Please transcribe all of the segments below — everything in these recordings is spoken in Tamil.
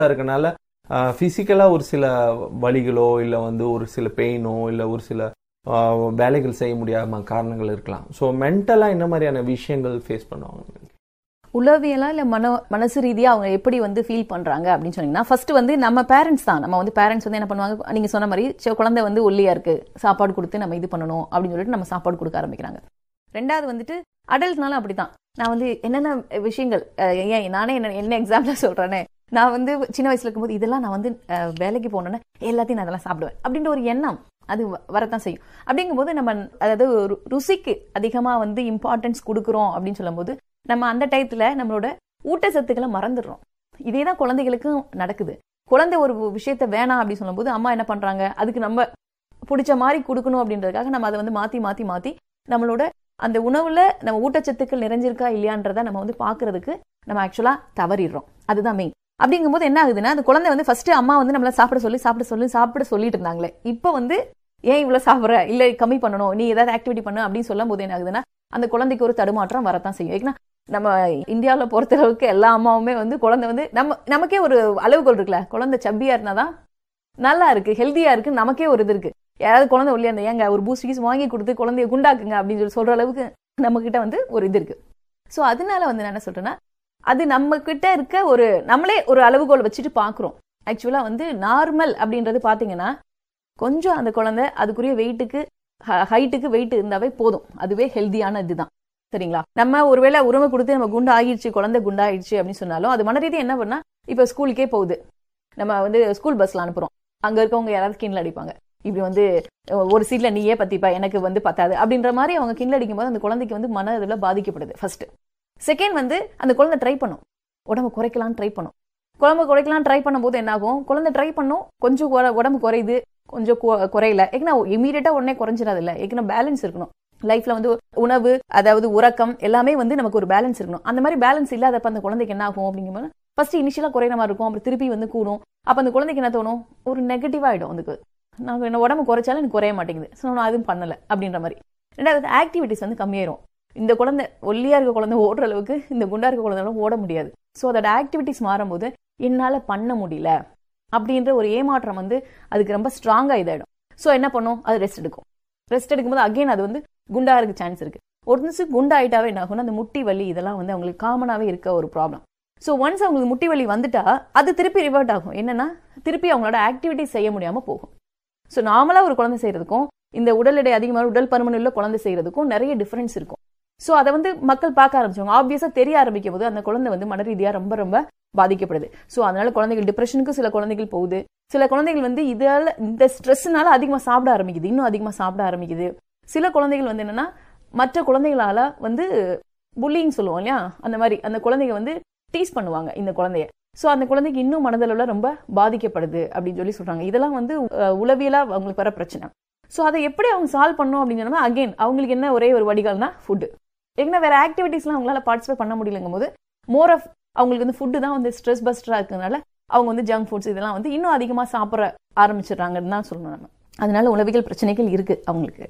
இருக்கனால ஃபிசிக்கலா ஒரு சில வலிகளோ இல்ல வந்து ஒரு சில பெயினோ இல்ல ஒரு சில ஆஹ், வேலைகள் செய்ய முடியாம காரணங்கள் இருக்கலாம் ஸோ மென்டலா என்ன மாதிரியான விஷயங்கள் ஃபேஸ் பண்ணுவாங்க உளவியலா இல்ல மன மனசு ரீதியா அவங்க எப்படி வந்து ஃபீல் பண்றாங்க அப்படின்னு சொன்னீங்கன்னா ஃபர்ஸ்ட் வந்து நம்ம பேரண்ட்ஸ் தான் நம்ம வந்து பேரண்ட்ஸ் வந்து என்ன பண்ணுவாங்க நீங்க சொன்ன மாதிரி சரி, குழந்தை வந்து ஒல்லியா இருக்கு சாப்பாடு கொடுத்து நம்ம இது பண்ணணும் அப்படின்னு சொல்லிட்டு நம்ம சாப்பாடு கொடுக்க ஆரம்பிக்கிறாங்க ரெண்டாவது வந்துட்டு அடல்ட்னாலும் அப்படிதான் நான் வந்து என்னென்ன விஷயங்கள் அஹ், ஏன் நானே என்ன என்ன எக்ஸாம்பிளா சொல்றேனே நான் வந்து சின்ன வயசுல இருக்கும்போது இதெல்லாம் நான் வந்து அஹ், வேலைக்கு போனோன்னே எல்லாத்தையும் நான் அதெல்லாம் சாப்பிடுவேன் அப்படின்ற ஒரு எண்ணம் அது வ- வரத்தான் செய்யும் அப்படிங்கும்போது நம்ம அதாவது ரு- ருசிக்கு அதிகமா வந்து இம்பார்ட்டன்ஸ் கொடுக்குறோம் அப்படின்னு சொல்லும்போது நம்ம அந்த டயத்துல நம்மளோட ஊட்டச்சத்துக்களை மறந்துடுறோம் இதே தான் குழந்தைகளுக்கும் நடக்குது குழந்தை ஒரு விஷயத்த வேணாம் அப்படின்னு சொல்லும்போது அம்மா என்ன பண்றாங்க அதுக்கு நம்ம பிடிச்ச மாதிரி கொடுக்கணும் அப்படின்றதுக்காக நம்ம அதை வந்து மாத்தி மாத்தி மாத்தி நம்மளோட அந்த உணவுல நம்ம ஊட்டச்சத்துக்கள் நிறைஞ்சிருக்கா இல்லையான்றத நம்ம வந்து பாக்குறதுக்கு நம்ம ஆக்சுவலா தவறிடுறோம் அதுதான் மெயின் அப்படிங்கும்போது என்ன ஆகுதுன்னா அந்த குழந்தை வந்து ஃபர்ஸ்ட் அம்மா வந்து நம்மள சாப்பிட சொல்லி சாப்பிட சொல்லி சாப்பிட சொல்லிட்டு இருந்தாங்களே இப்போ வந்து ஏன் இவ்வளவு சாப்பிடுற இல்ல கம்மி பண்ணணும் நீ ஏதாவது ஆக்டிவிட்டி பண்ணு அப்படின்னு சொல்லும் போது என்ன ஆகுதுன்னா அந்த குழந்தைக்கு ஒரு தடுமாற்றம் வரத்தான் செய்யும் ஏன்னா நம்ம இந்தியாவுல பொறுத்த அளவுக்கு எல்லா அம்மாவுமே வந்து குழந்தை வந்து நம்ம நமக்கே ஒரு அளவுகோல் இருக்குல்ல குழந்தை சப்பியா இருந்தாதான் நல்லா இருக்கு ஹெல்த்தியா இருக்கு நமக்கே ஒரு இது இருக்கு யாராவது குழந்தை ஒல்லியா இருந்தா ஏங்க ஒரு பூஸ்ட் கீஸ் வாங்கி கொடுத்து குழந்தைய குண்டாக்குங்க அப்படின்னு சொல்லி சொல்ற அளவுக்கு நம்ம கிட்ட வந்து ஒரு இது இருக்கு சோ அதனால வந்து நான் என்ன சொல்றேன்னா அது நம்ம கிட்ட இருக்க ஒரு நம்மளே ஒரு அளவுகோல் வச்சுட்டு பாக்குறோம் ஆக்சுவலா வந்து நார்மல் அப்படின்றது பாத்தீங்கன்னா கொஞ்சம் அந்த குழந்தை அதுக்குரிய வெயிட்டுக்கு ஹைட்டுக்கு வெயிட் இருந்தாவே போதும் அதுவே ஹெல்தியான இதுதான் சரிங்களா நம்ம ஒருவேளை உரிமை கொடுத்து நம்ம குண்டு ஆகிடுச்சு குழந்தை குண்டாயிடுச்சு அப்படின்னு சொன்னாலும் அது மன ரீதியா என்ன பண்ணா இப்ப ஸ்கூலுக்கே போகுது நம்ம வந்து ஸ்கூல் பஸ்ல அனுப்புறோம் அங்க இருக்கவங்க யாராவது கிண்டல் அடிப்பாங்க இப்படி வந்து அஹ், ஒரு சீட்ல நீயே பத்திப்பா எனக்கு வந்து பத்தாது அப்படின்ற மாதிரி அவங்க கிண்டல் அடிக்கும் போது அந்த குழந்தைக்கு வந்து மன இதுல பாதிக்கப்படுது ஃபர்ஸ்ட் செகண்ட் வந்து அந்த குழந்தை ட்ரை பண்ணும் உடம்பு குறைக்கலாம்னு ட்ரை பண்ணும் குழம்பு குறைக்கலாம் ட்ரை பண்ணும்போது என்ன ஆகும் குழந்தை ட்ரை பண்ணும் கொஞ்சம் குற- உடம்பு குறையுது கொஞ்சம் கு- குறையல ஏன்னா இமீடியட்டா உடனே குறைஞ்சிடாது இல்ல ஏன்னா பேலன்ஸ் இருக்கணும் லைஃப்ல வந்து உணவு அதாவது உறக்கம் எல்லாமே வந்து நமக்கு ஒரு பேலன்ஸ் இருக்கணும் அந்த மாதிரி பேலன்ஸ் இல்லாதப்ப அந்த குழந்தைக்கு என்ன ஆகும் அப்படிங்கும்போது ஃபர்ஸ்ட் இனிஷியலா குறையிற மாதிரி இருக்கும் அப்புறம் திருப்பி வந்து கூடும் அப்ப அந்த குழந்தைக்கு என்ன தோணும் ஒரு நெகட்டிவ் ஆயிடும் அதுக்கு நான் என்ன உடம்பு குறைச்சாலும் எனக்கு குறைய மாட்டேங்குது ஸோ நான் அதுவும் பண்ணல அப்படின்ற மாதிரி ரெண்டாவது ஆக்டிவிட்டிஸ் வந்து கம்மியாயிரும் இந்த குழந்தை ஒல்லியா இருக்க குழந்தை ஓடுற அளவுக்கு இந்த குண்டா இருக்க குழந்தைலாம் ஓட முடியாது ஸோ அதோட ஆக்டிவிட்டிஸ் மாறும்போது என்னால பண்ண முடியல அப்படின்ற ஒரு ஏமாற்றம் வந்து அதுக்கு ரொம்ப ஸ்ட்ராங்கா இதாயிடும் ஸோ என்ன பண்ணும் அது ரெஸ்ட் எடுக்கும் ரெஸ்ட் எடுக்கும்போது அகைன் அது வந்து குண்டா இருக்க சான்ஸ் இருக்கு ஒரு நிமிஷம் குண்டா ஆயிட்டாவே என்ன ஆகும்னா அந்த முட்டி வலி இதெல்லாம் வந்து அவங்களுக்கு காமனாவே இருக்க ஒரு ப்ராப்ளம் ஸோ ஒன்ஸ் அவங்களுக்கு முட்டி வலி வந்துட்டா அது திருப்பி ரிவர்ட் ஆகும் என்னன்னா திருப்பி அவங்களோட ஆக்டிவிட்டிஸ் செய்ய முடியாம போகும் ஸோ நார்மலா ஒரு குழந்தை செய்யறதுக்கும் இந்த உடல் எடை அதிகமான உடல் பருமன் உள்ள குழந்தை செய்யறதுக்கும் நிறைய டிஃபரன்ஸ் இருக்கும் ஸோ அதை வந்து மக்கள் பார்க்க ஆரம்பிச்சவங்க ஆப்வியஸா தெரிய ஆரம்பிக்கும் போது அந்த குழந்தை வந்து மன ரீதியா ரொம்ப ரொம்ப பாதிக்கப்படுது ஸோ அதனால குழந்தைகள் டிப்ரெஷனுக்கு சில குழந்தைகள் போகுது சில குழந்தைகள் வந்து இதால இந்த ஸ்ட்ரெஸ்னால அதிகமா சாப்பிட ஆரம்பிக்குது இன்னும் அதிகமா சாப்பிட ஆரம்பிக்குது சில குழந்தைகள் வந்து என்னன்னா மற்ற குழந்தைகளால வந்து புல்லிங் சொல்லுவோம் இல்லையா அந்த மாதிரி அந்த குழந்தைங்க வந்து டீஸ் பண்ணுவாங்க இந்த குழந்தைய சோ அந்த குழந்தைக்கு இன்னும் மனதளவுல ரொம்ப பாதிக்கப்படுது அப்படின்னு சொல்லி சொல்றாங்க இதெல்லாம் வந்து அஹ், உளவியலா அவங்களுக்கு வர பிரச்சனை சோ அதை எப்படி அவங்க சால்வ் பண்ணணும் அப்படின்னு சொன்னா அகைன் அவங்களுக்கு என்ன ஒரே ஒரு வடிகால்னா ஃபுட் ஏன்னா வேற ஆக்டிவிட்டிஸ்லாம் அவங்களால பார்ட்டிசிபேட் பண்ண முடியலங்கும் போது மோர் ஆஃப் அவங்களுக்கு வந்து ஃபுட்டு தான் வந்து ஸ்ட்ரெஸ் பஸ்டரா இருக்கிறதுனால அவங்க வந்து ஜங்க் ஃபுட்ஸ் இதெல்லாம் வந்து இன்னும் அதிகமா சாப்பிட ஆரம்பிச்சிடுறாங்கன்னு தான் சொல்லணும் நம்ம அதனால உளவியல் பிரச்சனைகள் இருக்கு அவங்களுக்கு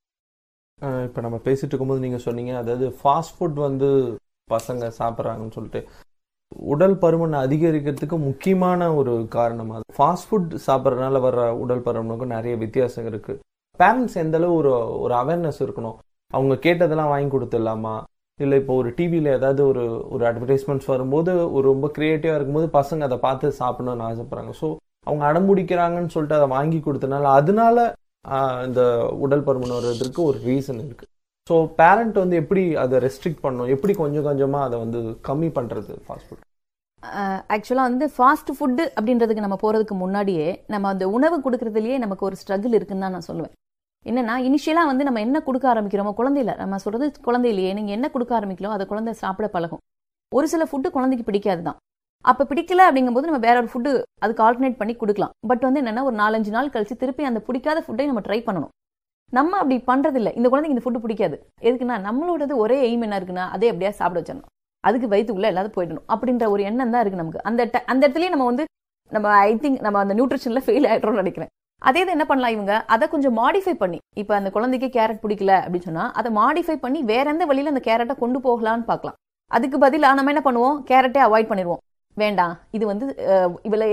அஹ் இப்ப நம்ம பேசிட்டு இருக்கும்போது நீங்க சொன்னீங்க அதாவது ஃபாஸ்ட் ஃபுட் வந்து பசங்க சாப்பிட்றாங்கன்னு சொல்லிட்டு உடல் பருமன் அதிகரிக்கிறதுக்கு முக்கியமான ஒரு காரணம் அது ஃபாஸ்ட் ஃபுட் சாப்பிட்றதுனால வர்ற உடல் பருமனுக்கும் நிறைய வித்தியாசம் இருக்கு பேரண்ட்ஸ் எந்த அளவு ஒரு ஒரு அவேர்னஸ் இருக்கணும் அவங்க கேட்டதெல்லாம் வாங்கி கொடுத்துடலாமா இல்லை இப்போ ஒரு டிவியில் ஏதாவது ஒரு ஒரு அட்வர்டைஸ்மெண்ட்ஸ் வரும்போது ஒரு ரொம்ப க்ரியேட்டிவாக இருக்கும்போது பசங்க அதை பார்த்து சாப்பிடணும்னு ஆசைப்படுறாங்க ஸோ அவங்க அடம்பிடிக்கிறாங்கன்னு சொல்லிட்டு அதை வாங்கி கொடுத்தனால அதனால ஆஹ், இந்த உடல் பருமன் வர்றதுக்கு ஒரு ரீசன் இருக்கு ஸோ பேரண்ட் வந்து எப்படி அதை ரெஸ்ட்ரிக்ட் பண்ணணும் எப்படி கொஞ்சம் கொஞ்சமாக அதை வந்து கம்மி பண்ணுறது ஃபாஸ்ட் ஃபுட் ஆக்சுவலாக வந்து ஃபாஸ்ட் ஃபுட்டு அப்படின்றதுக்கு நம்ம போகிறதுக்கு முன்னாடியே நம்ம அந்த உணவு கொடுக்கறதுலயே நமக்கு ஒரு ஸ்ட்ரகிள் இருக்குன்னு தான் நான் சொல்லுவேன் என்னன்னா இனிஷியலாக வந்து நம்ம என்ன கொடுக்க ஆரம்பிக்கிறோமோ குழந்தையில நம்ம சொல்றது குழந்தையிலேயே நீங்கள் என்ன கொடுக்க ஆரம்பிக்கலாம் அதை குழந்தை சாப்பிட பழகும் ஒரு சில ஃபுட்டு குழந்தைக்கு பிடிக்காது தான் அப்போ பிடிக்கல அப்படிங்கும்போது நம்ம வேற ஒரு ஃபுட்டு அதுக்கு ஆல்டர்னேட் பண்ணி கொடுக்கலாம் பட் வந்து என்னன்னா ஒரு நாலஞ்சு நாள் கழிச்சு திருப்பி அந்த பிடிக்காத ஃபுட்டை நம்ம ட்ரை பண்ணணும் நம்ம அப்படி பண்றது இல்ல இந்த குழந்தைக்கு இந்த ஃபுட்டு பிடிக்காது எதுக்குன்னா நம்மளோடது ஒரே எய்ம் என்ன இருக்குன்னா அதே அப்படியே சாப்பிட வச்சிடணும் அதுக்கு வயிற்றுக்குள்ள எல்லாத்தையும் போயிடணும் அப்படின்ற ஒரு எண்ணம் தான் இருக்கு நமக்கு அந்த ட- அந்த இடத்துலயே நம்ம வந்து நம்ம ஐ திங்க் நம்ம அந்த நியூட்ரிஷன்ல ஃபெயில் ஆயிடுறோம்னு நினைக்கிறேன் அதே இது என்ன பண்ணலாம் இவங்க அதை கொஞ்சம் மாடிஃபை பண்ணி இப்ப அந்த குழந்தைக்கு கேரட் பிடிக்கல அப்படின்னு சொன்னா அதை மாடிஃபை பண்ணி வேற எந்த வழியில அந்த கேரட்டை கொண்டு போகலாம்னு பார்க்கலாம் அதுக்கு பதிலா நம்ம என்ன பண்ணுவோம் கேரட்டே அவாய்ட் பண்ணிடுவோம் வேண்டாம் இது வந்து அஹ், இவளை